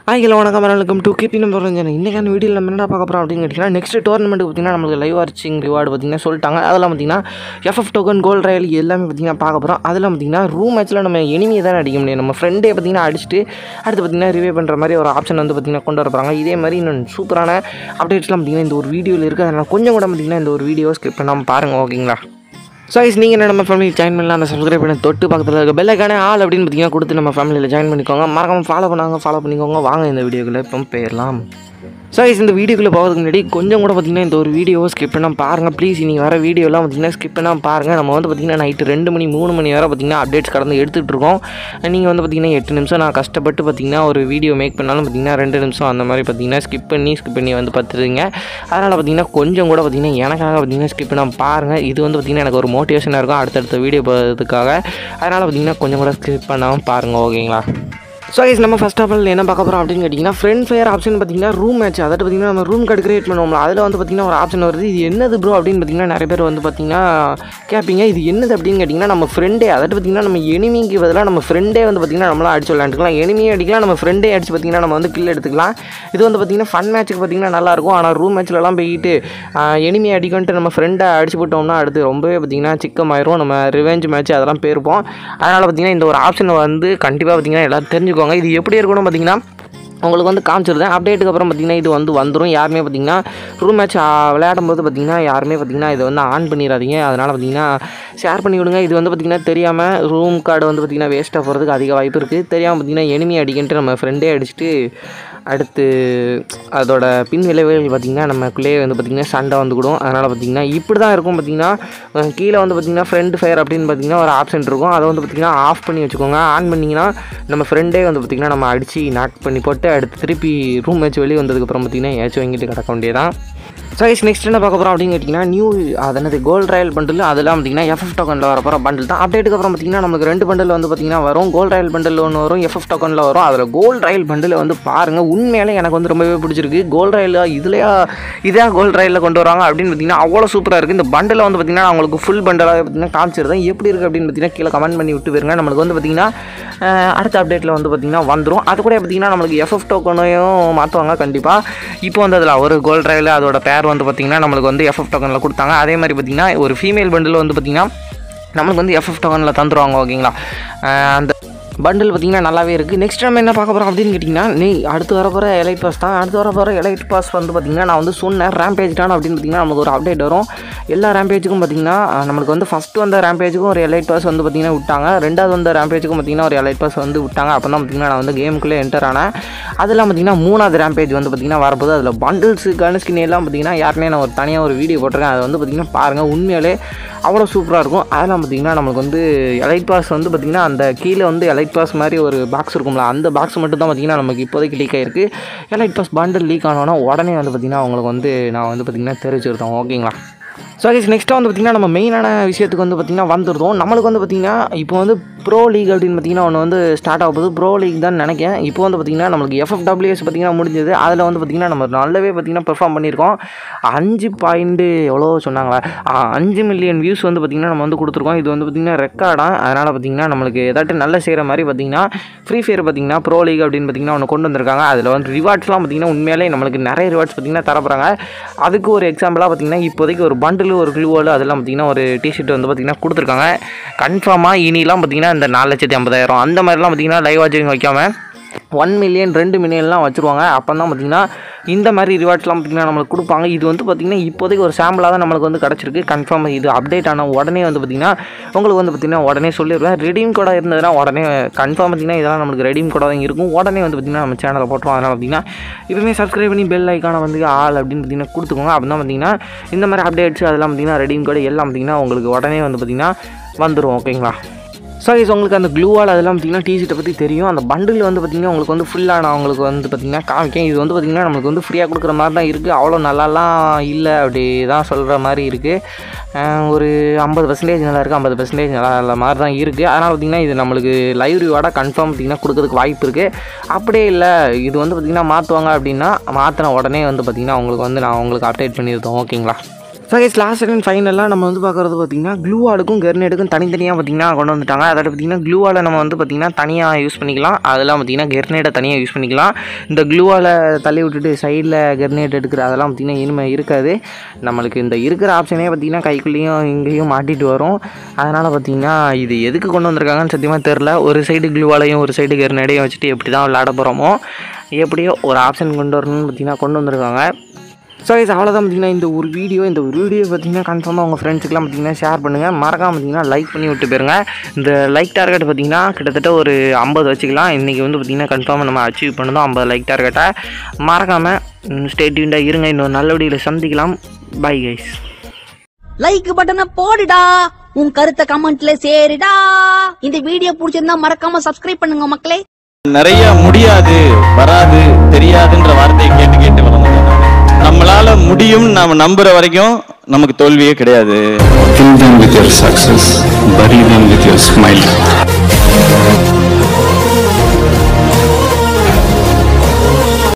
Hi hello வணக்கம் welcome to KB number Ranjan இன்றைக்கான வீடியோவில் நம்ம என்ன பார்க்க போகிறோம் அப்படின்னு கேட்டிங்கன்னா நெக்ஸ்ட் டோர்னமெண்ட் பார்த்தீங்கன்னா நம்மளுக்கு லைவ் வாட்சிங் ரிவார்டு பார்த்தீங்கன்னா சொல்லிட்டாங்க அதெல்லாம் பார்த்தீங்கன்னா எஃப்எஃப் டோக்கன் கோல்ட் ரயில் எல்லாமே பார்த்தீங்கன்னா பார்க்க போகிறோம் அதெல்லாம் பார்த்தீங்கன்னா ரூம் மேட்ச்சில் நம்ம எனிமியை தான் அடிக்க முடியும் நம்ம ஃப்ரெண்டே பார்த்தீங்கன்னா அடிச்சுட்டு அடுத்து பார்த்தீங்கன்னா ரிவே பண்ணுற மாதிரி ஒரு ஆப்ஷன் வந்து பார்த்தீங்கன்னா கொண்டு வர போகிறாங்க இதே மாதிரி இன்னும் சூப்பரான அப்டேட்ஸ்லாம் பார்த்தீங்கன்னா இந்த ஒரு வீடியோவில் இருக்குது அதனால் கொஞ்சம் கூட பார்த்தீங்கன்னா இந்த ஒரு வீடியோ ஸ்கிப் பண்ணாமல் பாருங்கள் ஓகேங்களா ஸோ இஸ் நீங்கள் என்ன நம்ம ஃபேமிலி ஜாயின் பண்ணலாம் அந்த சப்ஸ்கிரைப் பண்ணி தொட்டு பக்கத்தில் இருக்க பெல்லைக்கான ஆள் அப்படின்னு பார்த்தீங்கன்னா கொடுத்து நம்ம ஃபேமிலியில் ஜாயின் பண்ணிக்கோங்க மறக்காம ஃபாலோ பண்ணாங்க ஃபாலோ பண்ணிக்கோங்க வாங்க இந்த வீடியோக்குள்ளே இப்போ போயிடலாம் ஸோ இஸ் இந்த வீடியோக்குள்ளே போகிறதுக்கு முன்னாடி கொஞ்சம் கூட பார்த்தீங்கன்னா இந்த ஒரு வீடியோவை ஸ்கிப் பண்ணால் பாருங்கள் ப்ளீஸ் நீங்கள் வர வீடியோலாம் பார்த்தீங்கன்னா ஸ்கிப் பண்ணால் பாருங்கள் நம்ம வந்து பார்த்தீங்கன்னா நைட்டு ரெண்டு மணி மூணு மணி வரை பார்த்தீங்கன்னா அப்டேட்ஸ் கடந்து எடுத்துகிட்டு இருக்கோம் நீங்கள் வந்து பார்த்தீங்கன்னா எட்டு நிமிஷம் நான் கஷ்டப்பட்டு பார்த்தீங்கன்னா ஒரு வீடியோ மேக் பண்ணாலும் பார்த்தீங்கன்னா ரெண்டு நிமிஷம் அந்த மாதிரி பார்த்தீங்கன்னா ஸ்கிப் பண்ணி ஸ்கிப் பண்ணி வந்து பார்த்துருங்க அதனால் பார்த்தீங்கன்னா கொஞ்சம் கூட பார்த்தீங்கன்னா எனக்காக பார்த்தீங்கன்னா ஸ்கிப் பண்ணால் பாருங்கள் இது வந்து பார்த்தீங்கன்னா எனக்கு ஒரு மோட்டிவேஷனாக இருக்கும் அடுத்தடுத்த வீடியோ போகிறதுக்காக அதனால் பார்த்தீங்கன்னா கொஞ்சம் கூட ஸ்கிப் பண்ணாமல் பாருங்கள் ஓகேங்களா ஸோ கைஸ் நம்ம ஃபஸ்ட் ஆஃப் ஆல் என்ன பார்க்க போகிறோம் அப்படின்னு கேட்டிங்கன்னா ஃப்ரெண்ட் ஃபயர் ஆப்ஷன் பார்த்தீங்கன்னா ரூம் மேட்ச் அதாவது பார்த்தீங்கன்னா நம்ம ரூம் கார்டு கிரியேட் பண்ணுவோம்ல அதில் வந்து பார்த்தீங்கன்னா ஒரு ஆப்ஷன் வருது இது என்னது ப்ரோ அப்படின்னு பார்த்தீங்கன்னா நிறைய பேர் வந்து பார்த்தீங்கன்னா கேட்பீங்க இது என்னது அப்படின்னு கேட்டிங்கன்னா நம்ம ஃப்ரெண்டே அதாவது பார்த்தீங்கன்னா நம்ம எனிமிக்கு பதிலாக நம்ம ஃப்ரெண்டே வந்து பார்த்தீங்கன்னா நம்மளாம் அடிச்சு விளாண்டுக்கலாம் எனிமியே அடிக்கலாம் நம்ம ஃப்ரெண்டே அடிச்சு பார்த்தீங்கன்னா நம்ம வந்து கில் எடுத்துக்கலாம் இது வந்து பார்த்தீங்கன்னா ஃபன் மேட்ச்சுக்கு பார்த்தீங்கன்னா நல்லாயிருக்கும் ஆனால் ரூம் மேட்ச்லலாம் போயிட்டு எனிமி அடிக்கன்ட்டு நம்ம ஃப்ரெண்டை அடிச்சு போட்டோம்னா அடுத்து ரொம்பவே பார்த்தீங்கன்னா சிக்கமாயிரும் நம்ம ரிவெஞ்ச் மேட்ச் அதெல்லாம் போயிருப்போம் அதனால் பார்த்தீங்கன்னா இந்த ஒரு ஆப்ஷன் வந்து கண்டிப்பாக பார்த்தீங்கன்னா எல்லோரும் தெரிஞ்சுக்கோங்க இது எப்படி இருக்கணும் பார்த்தீங்கன்னா உங்களுக்கு வந்து காமிச்சிருந்தேன் அப்டேட்டுக்கு அப்புறம் பார்த்தீங்கன்னா இது வந்து வந்துடும் யாருமே பார்த்தீங்கன்னா ரூம் மேட்ச் விளையாடும் போது பார்த்தீங்கன்னா யாருமே பார்த்தீங்கன்னா இதை வந்து ஆன் பண்ணிடாதீங்க அதனால் பார்த்தீங்கன்னா ஷேர் பண்ணி விடுங்க இது வந்து பார்த்தீங்கன்னா தெரியாமல் ரூம் கார்டு வந்து பார்த்தீங்கன்னா வேஸ்ட்டாக போகிறதுக்கு அதிக வாய்ப்பு இருக்குது தெரியாமல் பார்த்தீங்கன்னா எனிமி அடிக்கின்ட்டு நம்ம ஃப்ரெண்டே அடிச்சுட்டு அடுத்து அதோட பின் விளைவுகள் பார்த்திங்கன்னா நமக்குள்ளேயே வந்து பார்த்திங்கன்னா சண்டை வந்துக்கிடும் அதனால் பார்த்திங்கன்னா இப்படி தான் இருக்கும் பார்த்திங்கன்னா அஹ் கீழே வந்து பார்த்திங்கன்னா ஃப்ரெண்ட் ஃபயர் அப்படின்னு பார்த்திங்கன்னா ஒரு ஆப்ஷன் இருக்கும் அதை வந்து பார்த்திங்கன்னா ஆஃப் பண்ணி வச்சுக்கோங்க ஆன் பண்ணிங்கன்னா நம்ம ஃப்ரெண்டே வந்து பார்த்திங்கன்னா நம்ம அடித்து நாக் பண்ணி போட்டு அடுத்து திருப்பி ரூம் மேட்ச் வெளியே வந்ததுக்கப்புறம் பார்த்திங்கன்னா ஏச்சும் வாங்கிட்டு கிடக்க வேண்டியதான் சைஸ் நெக்ஸ்ட் என்ன பார்க்க போகிறோம் அப்படின்னு கேட்டிங்கன்னா நியூ அது என்னது கோல்ட் ராயல் பண்டில் அதெல்லாம் பார்த்தீங்கன்னா எஃப்எஃப் டோக்கனில் வர போகிற பண்டில் தான் அப்டேட்டுக்கு அப்புறம் பார்த்தீங்கன்னா நமக்கு ரெண்டு பண்டில் வந்து பார்த்தீங்கன்னா வரும் கோல்ட் ராயல் பண்டில் ஒன்று வரும் எஃப்எஃப் டோக்கனில் வரும் அதில் கோல்ட் ராயல் பண்டில் வந்து பாருங்கள் உண்மையிலே எனக்கு வந்து ரொம்பவே பிடிச்சிருக்கு கோல்ட் ரயில் இதுலையா இதே கோல்ட் ரயிலில் கொண்டு வராங்க அப்படின்னு பார்த்தீங்கன்னா அவ்வளோ சூப்பராக இருக்குது இந்த பண்டில் வந்து பார்த்தீங்கன்னா நான் உங்களுக்கு ஃபுல் பண்டலாக பார்த்தீங்கன்னா காமிச்சிருந்தேன் எப்படி இருக்குது அப்படின்னு பார்த்தீங்கன்னா கீழே கமெண்ட் பண்ணி விட்டு போயிருங்க நம்மளுக்கு வந்து பார்த்தீங்கன்னா அஹ், அடுத்த அப்டேட்டில் வந்து பார்த்தீங்கன்னா வந்துடும் அது கூட பார்த்தீங்கன்னா நம்மளுக்கு எஃப்எஃப் டோக்கனையும் மாற்றுவாங்க கண்டிப்பாக இப்போ வந்து அதில் ஒரு கோல்ட் ரயில் அதோட பேர் வந்து பார்த்தீங்கன்னா நம்மளுக்கு வந்து எஃப்எஃப் டோக்கனில் கொடுத்தாங்க அதே மாதிரி பார்த்தீங்கன்னா ஒரு ஃபீமேல் பண்டில் வந்து பார்த்தீங்கன்னா நம்மளுக்கு வந்து எஃப்எஃப் டோக்கனில் தந்துருவாங்க ஓகேங்களா அஹ், அந்த பண்டில் பார்த்தீங்கன்னா நல்லாவே இருக்குது நெக்ஸ்ட் நம்ம என்ன பார்க்க போகிறோம் அப்படின்னு கேட்டிங்கன்னா நீ அடுத்து வர போகிற எலைட் பாஸ் தான் அடுத்து வர போகிற எலைட் பாஸ் வந்து பார்த்திங்கன்னா நான் வந்து சொன்னேன் ரேம்பேஜ் டான் அப்படின்னு பார்த்தீங்கன்னா நமக்கு ஒரு அப்டேட் வரும் எல்லா ரேம்பேஜுக்கும் பார்த்தீங்கன்னா அஹ், நம்மளுக்கு வந்து ஃபஸ்ட்டு வந்த ரேம்பேஜுக்கும் ஒரு எலைட் பாஸ் வந்து பார்த்திங்கன்னா விட்டாங்க ரெண்டாவது வந்த ரேம்பேஜுக்கும் பார்த்தீங்கன்னா ஒரு எலைட் பாஸ் வந்து விட்டாங்க அப்போ தான் பார்த்தீங்கன்னா நான் வந்து கேமுக்குள்ளே என்டர் ஆனேன் அதெல்லாம் பார்த்தீங்கன்னா மூணாவது ரேம்பேஜ் வந்து பார்த்திங்கன்னா வரப்போது அதில் பண்டில்ஸு கனஸ்கின் எல்லாம் பார்த்தீங்கன்னா யாருமே நான் ஒரு தனியாக ஒரு வீடியோ போட்டிருக்கேன் அதை வந்து பார்த்திங்கன்னா பாருங்கள் உண்மையாலே அவ்வளோ சூப்பராக இருக்கும் அதெல்லாம் பார்த்திங்கன்னா நம்மளுக்கு வந்து எலைட் பாஸ் வந்து பார்த்திங்கன்னா அந்த கீழே வந்து எலைட் பாஸ் மாதிரி ஒரு பாக்ஸ் இருக்கும்ல அந்த பாக்ஸ் மட்டும் தான் பார்த்திங்கன்னா நமக்கு இப்போதைக்கு லீக் ஆகிருக்கு எலைட் பாஸ் பண்டில் லீக் ஆனோன்னா உடனே வந்து பார்த்திங்கன்னா அவங்களுக்கு வந்து நான் வந்து பார்த்திங்கன்னா தெரிவிச்சிருந்தோம் ஓகேங்களா ஸோ கைஸ் நெக்ஸ்ட்டாக வந்து பார்த்திங்கன்னா நம்ம மெயினான விஷயத்துக்கு வந்து பார்த்திங்கன்னா வந்துருந்தோம் நம்மளுக்கு வந்து பார்த்திங்கன்னா இப்போ வந்து ப்ரோ லீக் அப்படின்னு பார்த்திங்கன்னா ஒன்று வந்து ஸ்டார்ட் ஆக போகுது ப்ரோ லீக் தான் நினைக்கிறேன் இப்போ வந்து பார்த்திங்கன்னா நம்மளுக்கு எஃப்எஃப்டபிள்யூஎஸ் பார்த்திங்கன்னா முடிஞ்சது அதில் வந்து பார்த்திங்கன்னா நம்ம நல்லாவே பார்த்திங்கன்னா பெர்ஃபார்ம் பண்ணியிருக்கோம் அஞ்சு பாயிண்ட்டு எவ்வளோ சொன்னாங்களா ஆ, அஞ்சு மில்லியன் வியூஸ் வந்து பார்த்திங்கன்னா நம்ம வந்து கொடுத்துருக்கோம் இது வந்து பார்த்திங்கன்னா ரெக்கார்டாக அதனால் பார்த்திங்கன்னா நம்மளுக்கு ஏதாட்டும் நல்ல செய்கிற மாதிரி பார்த்திங்கன்னா ஃப்ரீ ஃபயர் பார்த்திங்கன்னா ப்ரோ லீக் அப்படின்னு பார்த்திங்கன்னா ஒன்று கொண்டு வந்திருக்காங்க அதில் வந்து ரிவார்ட்ஸ்லாம் பார்த்திங்கன்னா உண்மையிலே நம்மளுக்கு நிறைய ரிவார்ட்ஸ் பார்த்திங்கன்னா தரப்போகிறாங்க அதுக்கு ஒரு எக்ஸாம்பிளாக பார்த்திங்கன்னா இப்போதைக்கு ஒரு பண்டில் ஒரு க்ளூவால் அதெல்லாம் பார்த்திங்கன்னா ஒரு டிஷர்ட் வந்து பார்த்திங்கன்னா கொடுத்துருக்காங்க கன்ஃபார்மாக இனிலாம் பார்த்திங்கன்னா இந்த நாலு லட்சத்தி ஐம்பதாயிரம் அந்த மாதிரிலாம் பார்த்திங்கன்னா லைவ் வாட்சிங் வைக்காமல் ஒன் மில்லியன் ரெண்டு மில்லியன்லாம் வச்சுருவாங்க அப்போ தான் பார்த்திங்கன்னா இந்த மாதிரி ரிவார்ட்ஸ்லாம் பார்த்திங்கன்னா நம்மளுக்கு கொடுப்பாங்க இது வந்து பார்த்திங்கன்னா இப்போதைக்கு ஒரு சாம்பிளாக தான் நம்மளுக்கு வந்து கிடச்சிருக்கு கன்ஃபார்ம் இது அப்டேட் ஆன உடனே வந்து பார்த்திங்கன்னா உங்களுக்கு வந்து பார்த்திங்கன்னா உடனே சொல்லிடுவேன் ரெடீம் கோடாக இருந்ததுன்னா உடனே கன்ஃபார்ம் பார்த்திங்கன்னா இதெல்லாம் நம்மளுக்கு ரெடீம் கோடாக தான் இருக்கும் உடனே வந்து பார்த்திங்கன்னா நம்ம சேனலில் போட்டுருவோம் அதனால் பார்த்திங்கன்னா இப்போமே சப்ஸ்கிரைப் பண்ணி பெல் ஐக்கானை வந்து ஆள் அப்படின்னு பார்த்திங்கன்னா கொடுத்துக்கோங்க அப்போ தான் பார்த்திங்கன்னா இந்த மாதிரி அப்டேட்ஸ் அதெல்லாம் பார்த்திங்கன்னா ரெடீம் கோடு எல்லாம் பார்த்திங்கன்னா உங்களுக்கு உடனே வந்து பார்த்திங்கன்னா வந்துடும் ஓகேங்களா ஸோ இது உங்களுக்கு அந்த க்ளூவால் அதெல்லாம் பார்த்தீங்கன்னா டிஷர்ட்டை பற்றி தெரியும் அந்த பண்டில் வந்து பார்த்திங்கன்னா உங்களுக்கு வந்து ஃபுல்லாக நான் உங்களுக்கு வந்து பார்த்திங்கன்னா காமிக்கேன் இது வந்து பார்த்திங்கன்னா நம்மளுக்கு வந்து ஃப்ரீயாக கொடுக்குற மாதிரி தான் இருக்குது அவ்வளோ நல்லாலாம் இல்லை அப்படி தான் சொல்கிற மாதிரி இருக்குது ஒரு ஐம்பது பர்சன்டேஜ் நல்லா இருக்குது ஐம்பது பர்சன்டேஜ் நல்லா இல்ல மாதிரி தான் இருக்குது அதனால் பார்த்திங்கன்னா இது நம்மளுக்கு லைவ் ரிவார்டாக கன்ஃபார்ம் பார்த்திங்கன்னா கொடுக்கறதுக்கு வாய்ப்பு இருக்குது அப்படியே இல்லை இது வந்து பார்த்திங்கன்னா மாற்றுவாங்க அப்படின்னா மாற்றின உடனே வந்து பார்த்திங்கன்னா உங்களுக்கு வந்து நான் உங்களுக்கு அப்டேட் பண்ணியிருந்தோம் ஓகேங்களா ஸோ கைஸ் லாஸ்ட் அண்ட் ஃபைனலாக நம்ம வந்து பார்க்குறது பார்த்தீங்கன்னா க்ளூ ஆலுக்கும் கெர்னேடுக்கும் தனித்தனியாக பார்த்தீங்கன்னா கொண்டு வந்துட்டாங்க அதாவது பார்த்தீங்கன்னா க்ளூ ஆலை நம்ம வந்து பார்த்தீங்கன்னா தனியாக யூஸ் பண்ணிக்கலாம் அதெல்லாம் பார்த்தீங்கன்னா கெர்னேடை தனியாக யூஸ் பண்ணிக்கலாம் இந்த க்ளூ ஆலை தள்ளி விட்டுட்டு சைடில் கெர்னேட் எடுக்கிற அதெல்லாம் பார்த்தீங்கன்னா இனிமேல் இருக்காது நம்மளுக்கு இந்த இருக்கிற ஆப்ஷனே பார்த்தீங்கன்னா கைக்குள்ளேயும் இங்கேயும் மாட்டிட்டு வரும் அதனால் பார்த்தீங்கன்னா இது எதுக்கு கொண்டு வந்திருக்காங்கன்னு சத்தியமாக தெரில ஒரு சைடு க்ளூ ஆலையும் ஒரு சைடு கெர்னேடையும் வச்சுட்டு எப்படி தான் விளாட போகிறோமோ எப்படியோ ஒரு ஆப்ஷன் கொண்டு வரணும்னு பார்த்தீங்கன்னா கொண்டு வந்திருக்காங்க ஸோ இது அவ்வளோதான் பார்த்தீங்கன்னா இந்த ஒரு வீடியோ இந்த ஒரு வீடியோ பார்த்தீங்கன்னா கன்ஃபார்மாக உங்கள் ஃப்ரெண்ட்ஸுக்குலாம் பார்த்தீங்கன்னா ஷேர் பண்ணுங்கள் மறக்காம பார்த்தீங்கன்னா லைக் பண்ணி விட்டு போயிருங்க இந்த லைக் டார்கெட் பார்த்தீங்கன்னா கிட்டத்தட்ட ஒரு ஐம்பது வச்சுக்கலாம் இன்றைக்கி வந்து பார்த்தீங்கன்னா கன்ஃபார்மாக நம்ம அச்சீவ் பண்ணதும் ஐம்பது லைக் டார்கெட்டை மறக்காமல் ஸ்டேட்யூண்டாக இருங்க இன்னொரு நல்ல வீடியோவில் சந்திக்கலாம் பை கைஸ் லைக் பட்டனை போடுடா உன் கருத்தை கமெண்ட்ல சேருடா இந்த வீடியோ பிடிச்சிருந்தா மறக்காம சப்ஸ்கிரைப் பண்ணுங்க மக்களே நிறைய முடியாது வராது தெரியாதுன்ற வார்த்தையை கேட்டு கேட்டு வளர்ந்தேன் நானு. நம்மளால முடியும் நாம நம்புற வரைக்கும் நமக்கு தோல்வியே கிடையாது Kill them with your success, bury them with your smile.